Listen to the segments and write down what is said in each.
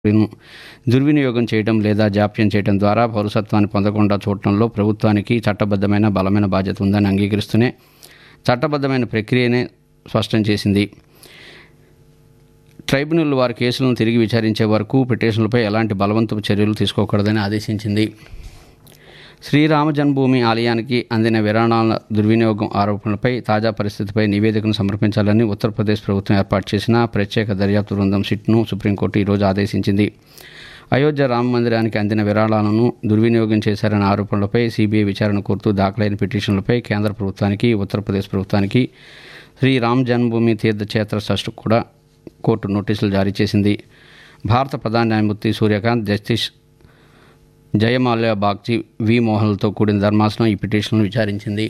ను దుర్వినియోగం చేయడం లేదా జాప్యం చేయడం ద్వారా పౌరసత్వాన్ని పొందకుండా చూడటంలో ప్రభుత్వానికి చట్టబద్ధమైన బలమైన బాధ్యత ఉందని అంగీకరిస్తూనే చట్టబద్ధమైన ప్రక్రియనే స్పష్టం చేసింది ట్రైబ్యునల్ వారి కేసులను తిరిగి విచారించే వరకు పిటిషన్లపై ఎలాంటి బలవంతపు చర్యలు తీసుకోకూడదని ఆదేశించింది శ్రీరామ జన్మభూమి ఆలయానికి అందిన విరాళాల దుర్వినియోగం ఆరోపణలపై తాజా పరిస్థితిపై నివేదికను సమర్పించాలని ఉత్తరప్రదేశ్ ప్రభుత్వం ఏర్పాటు చేసిన ప్రత్యేక దర్యాప్తు బృందం సిట్ను సుప్రీంకోర్టు ఈరోజు ఆదేశించింది అయోధ్య రామ మందిరానికి అందిన విరాళాలను దుర్వినియోగం చేశారన్న ఆరోపణలపై సీబీఐ విచారణ కోరుతూ దాఖలైన పిటిషన్లపై కేంద్ర ప్రభుత్వానికి ఉత్తరప్రదేశ్ ప్రభుత్వానికి శ్రీ రామ్ జన్మభూమి తీర్థక్షేత్ర ట్రస్ట్ కూడా కోర్టు నోటీసులు జారీ చేసింది భారత ప్రధాన న్యాయమూర్తి సూర్యకాంత్ జస్టిస్ జయమాల్యా బాగ్చి వి మోహన్లతో కూడిన ధర్మాసనం ఈ పిటిషన్ను విచారించింది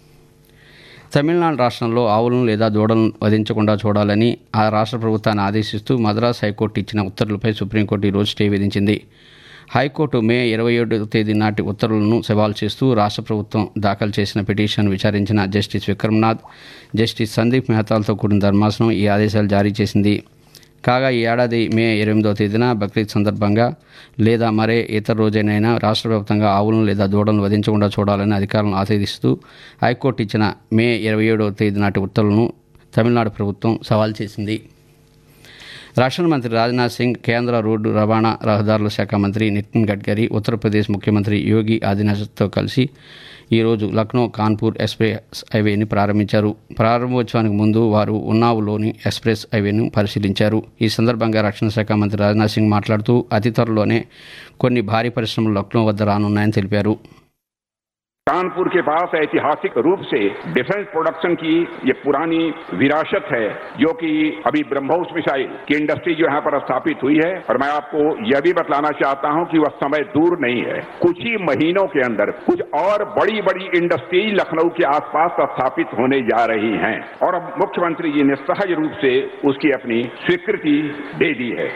తమిళనాడు రాష్ట్రంలో ఆవులను లేదా దూడలను వధించకుండా చూడాలని ఆ రాష్ట్ర ప్రభుత్వాన్ని ఆదేశిస్తూ మద్రాస్ హైకోర్టు ఇచ్చిన ఉత్తర్వులపై సుప్రీంకోర్టు ఈరోజు స్టే విధించింది హైకోర్టు మే ఇరవై ఏడు తేదీ నాటి ఉత్తర్వులను సవాల్ చేస్తూ రాష్ట్ర ప్రభుత్వం దాఖలు చేసిన పిటిషన్ విచారించిన జస్టిస్ విక్రమ్నాథ్ జస్టిస్ సందీప్ మెహతాలతో కూడిన ధర్మాసనం ఈ ఆదేశాలు జారీ చేసింది కాగా ఈ ఏడాది మే ఎనిమిదవ తేదీన బక్రీద్ సందర్భంగా లేదా మరే ఇతర రోజైనైనా రాష్ట్ర వ్యాప్తంగా ఆవులను లేదా దూడలను వధించకుండా చూడాలని అధికారులను ఆదేశిస్తూ హైకోర్టు ఇచ్చిన మే ఇరవై ఏడవ తేదీ నాటి ఉత్తర్వులను తమిళనాడు ప్రభుత్వం సవాల్ చేసింది రక్షణ మంత్రి రాజ్నాథ్ సింగ్ కేంద్ర రోడ్డు రవాణా రహదారుల శాఖ మంత్రి నితిన్ గడ్కరీ ఉత్తరప్రదేశ్ ముఖ్యమంత్రి యోగి ఆదిత్యనాథ్తో కలిసి ఈరోజు లక్నో కాన్పూర్ ఎక్స్ప్రెస్ హైవేని ప్రారంభించారు ప్రారంభోత్సవానికి ముందు వారు ఉన్నావులోని ఎక్స్ప్రెస్ హైవేను పరిశీలించారు ఈ సందర్భంగా రక్షణ శాఖ మంత్రి రాజ్నాథ్ సింగ్ మాట్లాడుతూ అతి త్వరలోనే కొన్ని భారీ పరిశ్రమలు లక్నో వద్ద రానున్నాయని తెలిపారు कानपुर के पास ऐतिहासिक रूप से डिफेंस प्रोडक्शन की ये पुरानी विरासत है जो कि अभी ब्रह्मोस मिसाइल की इंडस्ट्री जो यहाँ पर स्थापित हुई है और मैं आपको यह भी बतलाना चाहता हूं कि वह समय दूर नहीं है कुछ ही महीनों के अंदर कुछ और बड़ी बड़ी इंडस्ट्री लखनऊ के आसपास स्थापित होने जा रही हैं और अब मुख्यमंत्री जी ने सहज रूप से उसकी अपनी स्वीकृति दे दी है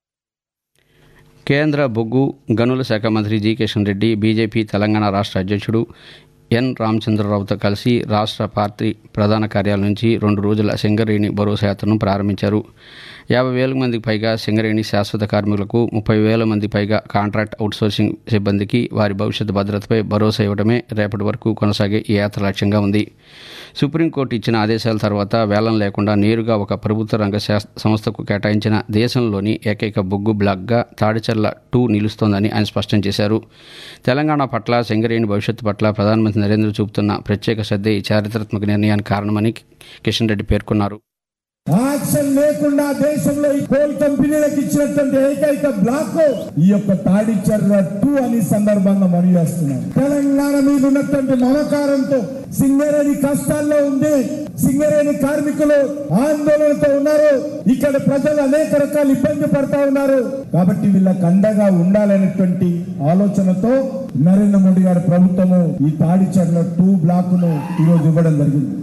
కేంద్ర బొగ్గు గనుల శాఖ మంత్రి జి కిషన్ రెడ్డి బీజేపీ తెలంగాణ రాష్ట్ర అధ్యక్షుడు ఎన్ రామచంద్రరావుతో కలిసి రాష్ట్ర పార్టీ ప్రధాన కార్యాలయం నుంచి రెండు రోజుల సింగరేణి భరోసా యాత్రను ప్రారంభించారు యాభై వేల మందికి పైగా సింగరేణి శాశ్వత కార్మికులకు ముప్పై వేల మంది పైగా కాంట్రాక్ట్ అవుట్సోర్సింగ్ సిబ్బందికి వారి భవిష్యత్ భద్రతపై భరోసా ఇవ్వడమే రేపటి వరకు కొనసాగే ఈ యాత్ర లక్ష్యంగా ఉంది సుప్రీంకోర్టు ఇచ్చిన ఆదేశాల తర్వాత వేలం లేకుండా నేరుగా ఒక ప్రభుత్వ రంగ సంస్థకు కేటాయించిన దేశంలోని ఏకైక బొగ్గు బ్లాక్గా తాడిచర్ల టూ నిలుస్తోందని ఆయన స్పష్టం చేశారు తెలంగాణ పట్ల సింగరేణి భవిష్యత్తు పట్ల ప్రధానమంత్రి నరేంద్ర చూపుతున్న ప్రత్యేక శ్రద్ధ ఈ చారిత్రాత్మక నిర్ణయానికి కారణమని కిషన్ రెడ్డి పేర్కొన్నారు యాక్షన్ లేకుండా దేశంలో ఈ కోల్ కంపెనీలకు ఇచ్చినటువంటి ఏకైక బ్లాక్ ఈ యొక్క తాడిచర్ల టూ అని సందర్భంగా మనవి చేస్తున్నాం తెలంగాణ మీద ఉన్నటువంటి మమకారంతో సింగరేణి కష్టాల్లో ఉంది సింగరేణి కార్మికులు ఆందోళనతో ఉన్నారు ఇక్కడ ప్రజలు అనేక రకాల ఇబ్బంది పడతా ఉన్నారు కాబట్టి వీళ్ళకి అండగా ఉండాలనేటువంటి ఆలోచనతో నరేంద్ర మోడీ గారి ప్రభుత్వము ఈ తాడిచర్ల టూ బ్లాక్ ను ఈరోజు ఇవ్వడం జరిగింది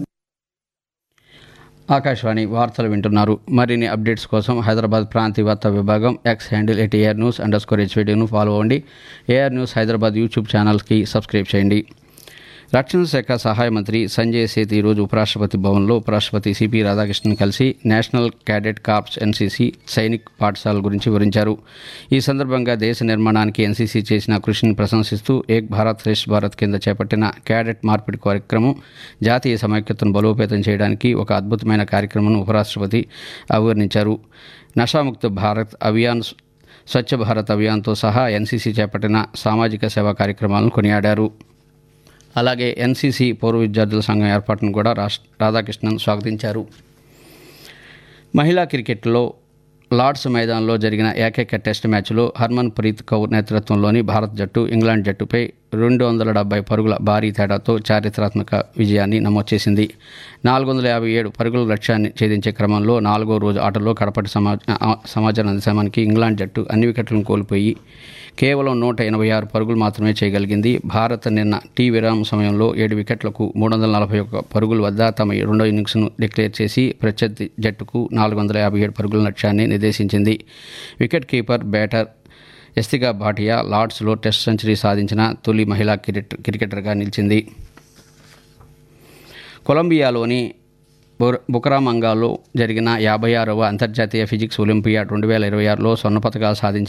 ఆకాశవాణి వార్తలు వింటున్నారు మరిన్ని అప్డేట్స్ కోసం హైదరాబాద్ ప్రాంతీయ వార్తా విభాగం X handle at AIR news underscore హెచ్వీడీను ఫాలో అవ్వండి ఏఆర్ న్యూస్ హైదరాబాద్ యూట్యూబ్ ఛానల్కి సబ్స్క్రైబ్ చేయండి రక్షణ శాఖ సహాయ మంత్రి సంజయ్ సేత్ ఈరోజు ఉపరాష్ట్రపతి భవన్లో ఉపరాష్ట్రపతి సిపి రాధాకృష్ణన్ కలిసి national cadet corps NCC Sainik పాఠశాల గురించి వివరించారు ఈ సందర్భంగా దేశ నిర్మాణానికి ఎన్సీసీ చేసిన కృషిని ప్రశంసిస్తూ ఏక్ భారత్ శ్రేష్ఠ భారత్ కింద చేపట్టిన క్యాడెట్ మార్పిడి కార్యక్రమం జాతీయ సమైక్యతను బలోపేతం చేయడానికి ఒక అద్భుతమైన కార్యక్రమం ఉపరాష్ట్రపతి అభివర్ణించారు నషాముక్త భారత్ అభియాన్ స్వచ్ఛ భారత్ అభియాన్తో సహా ఎన్సీసీ చేపట్టిన సామాజిక సేవా కార్యక్రమాలను కొనియాడారు అలాగే ఎన్సీసీ పూర్వ విద్యార్థుల సంఘం ఏర్పాటును కూడా రాష్ట్ర రాధాకృష్ణన్ స్వాగతించారు మహిళా క్రికెట్లో లార్డ్స్ మైదానంలో జరిగిన ఏకైక టెస్ట్ మ్యాచ్లో హర్మన్ ప్రీత్ కౌర్ నేతృత్వంలోని భారత జట్టు ఇంగ్లాండ్ జట్టుపై రెండు వందల డెబ్బై పరుగుల భారీ తేడాతో చారిత్రాత్మక విజయాన్ని నమోదు చేసింది నాలుగు వందల యాభై ఏడు పరుగుల లక్ష్యాన్ని ఛేదించే క్రమంలో నాలుగో రోజు ఆటలో కడపటి సమాజ సమాచారం అందించామానికి ఇంగ్లాండ్ జట్టు అన్ని వికెట్లను కోల్పోయి కేవలం నూట ఎనభై ఆరు పరుగులు మాత్రమే చేయగలిగింది భారత్ నిన్న టీ విరామం సమయంలో ఏడు వికెట్లకు మూడు వందల నలభై ఒక్క పరుగుల వద్ద తమ రెండో ఇన్నింగ్స్ను డిక్లేర్ చేసి ప్రత్యర్థి జట్టుకు నాలుగు వందల యాభై ఏడు పరుగుల లక్ష్యాన్ని నిర్దేశించింది wicket keeper batter Yastika Bhatia లార్డ్స్లో టెస్ట్ సెంచరీ సాధించిన తొలి మహిళా క్రికెట్ క్రికెటర్గా నిలిచింది కొలంబియాలోని బుర- బుకరామంగాలో జరిగిన యాభై ఆరవ అంతర్జాతీయ ఫిజిక్స్ ఒలింపియాడ్ రెండు వేల ఇరవై ఆరులో స్వర్ణ పథకాలు సాధించిన